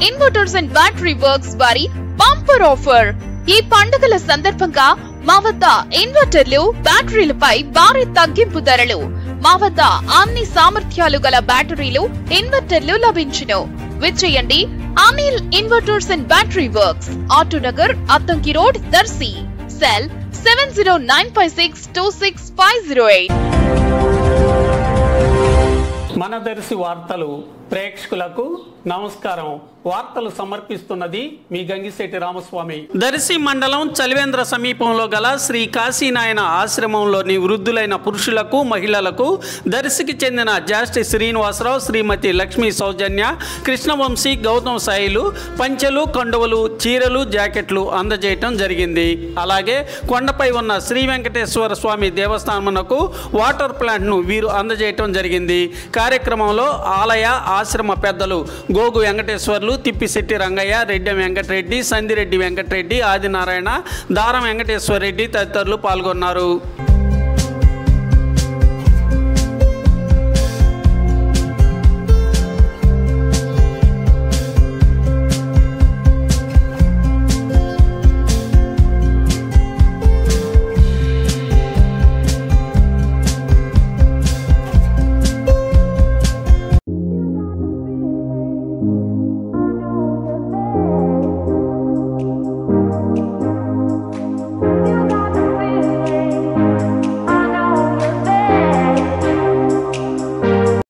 inverters and battery works వారి bumper offer ఈ పండుగల సందర్భంగా మా వద్ద ఇన్వర్టర్లు బ్యాటరీలపై భారీ తగ్గింపు ధరలు మా వద్ద అన్ని సామర్థ్యాలు గల బ్యాటరీలు ఇన్వర్టర్లు లభించును విచ్చేయండి Anil inverters and battery works Autonagar Addanki road Darsi cell seven zero nine five six two six five zero eight మన దర్శి వార్తలు ప్రేక్షకులకు నమస్కారం వార్తలు సమర్పిస్తున్నది మీ గంగిశెట్టి రామస్వామి దర్శి మండలం చలివేంద్ర సమీపంలో గల శ్రీ కాశీనాయన ఆశ్రమంలోని వృద్ధులైన పురుషులకు మహిళలకు దర్శికి చెందిన జాస్టి శ్రీనివాసరావు శ్రీమతి లక్ష్మీ సౌజన్య కృష్ణవంశీ గౌతమ్ సాయిలు పంచెలు కండువలు చీరలు జాకెట్లు అందజేయటం జరిగింది అలాగే కొండపై ఉన్న శ్రీ వెంకటేశ్వర స్వామి దేవస్థానమునకు వాటర్ ప్లాంట్ను వీరు అందజేయటం జరిగింది కార్యక్రమంలో ఆలయ ఆశ్రమ పెద్దలు గోగు వెంకటేశ్వర్లు తిప్పిశెట్టి రంగయ్య రెడ్డి వెంకటరెడ్డి సందిరెడ్డి వెంకటరెడ్డి ఆదినారాయణ దారం వెంకటేశ్వర రెడ్డి తదితరులు పాల్గొన్నారు